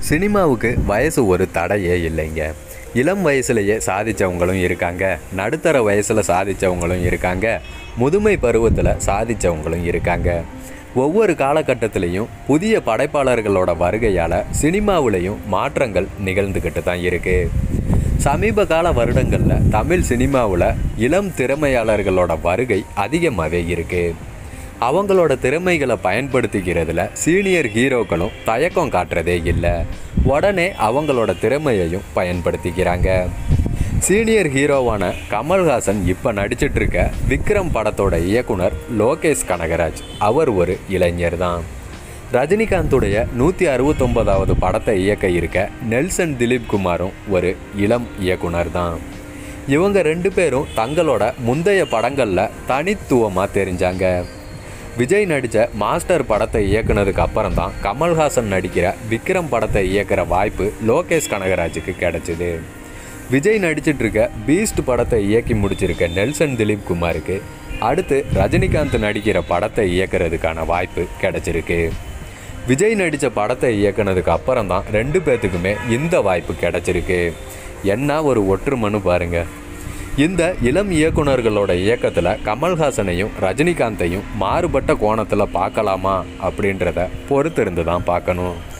சினிமாவுக்கு வயசு ஒரு தடையே இல்லைங்க இளம் வயசுலேயே சாதிச்சவங்களும் இருக்காங்க நடுத்தர வயசில் சாதிச்சவங்களும் இருக்காங்க முதுமை பருவத்தில் சாதிச்சவங்களும் இருக்காங்க ஒவ்வொரு காலகட்டத்திலையும் புதிய படைப்பாளர்களோட வருகையால் சினிமாவுலேயும் மாற்றங்கள் நிகழ்ந்துக்கிட்டு தான் இருக்குது சமீப கால வருடங்களில் தமிழ் சினிமாவில் இளம் திறமையாளர்களோட வருகை அதிகமாகவே இருக்குது அவங்களோட திறமைகளை பயன்படுத்திக்கிறதுல சீனியர் ஹீரோக்களும் தயக்கம் காட்டுறதே இல்லை உடனே அவங்களோட திறமையையும் பயன்படுத்திக்கிறாங்க சீனியர் ஹீரோவான கமல்ஹாசன் இப்போ நடிச்சிட்டு இருக்க விக்ரம் படத்தோட இயக்குனர் லோகேஷ் கனகராஜ் அவர் ஒரு இளைஞர் தான் ரஜினிகாந்துடைய நூற்றி அறுபத்தொன்பதாவது படத்தை இயக்க இருக்க நெல்சன் திலீப் குமாரும் ஒரு இளம் இயக்குனர் தான் இவங்க ரெண்டு பேரும் தங்களோட முந்தைய படங்களில் தனித்துவமாக தெரிஞ்சாங்க விஜய் நடித்த மாஸ்டர் படத்தை இயக்குனதுக்கு அப்புறம் தான் கமல்ஹாசன் நடிக்கிற விக்ரம் படத்தை இயக்குற வாய்ப்பு லோகேஷ் கனகராஜுக்கு கிடைச்சிது விஜய் நடிச்சிட்டு இருக்க பீஸ்ட் படத்தை இயக்கி முடிச்சிருக்க நெல்சன் திலீப் குமாருக்கு அடுத்து ரஜினிகாந்த் நடிக்கிற படத்தை இயக்குறதுக்கான வாய்ப்பு கிடைச்சிருக்கு விஜய் நடித்த படத்தை இயக்குனதுக்கு அப்புறம் தான் ரெண்டு பேர்த்துக்குமே இந்த வாய்ப்பு கிடைச்சிருக்கு என்ன ஒரு ஒற்றுமைன்னு பாருங்க இந்த இளம் இயக்குனர்களோட இயக்கத்தில் கமல்ஹாசனையும் ரஜினிகாந்தையும் மாறுபட்ட கோணத்தில் பார்க்கலாமா அப்படின்றத பொறுத்திருந்து தான் பார்க்கணும்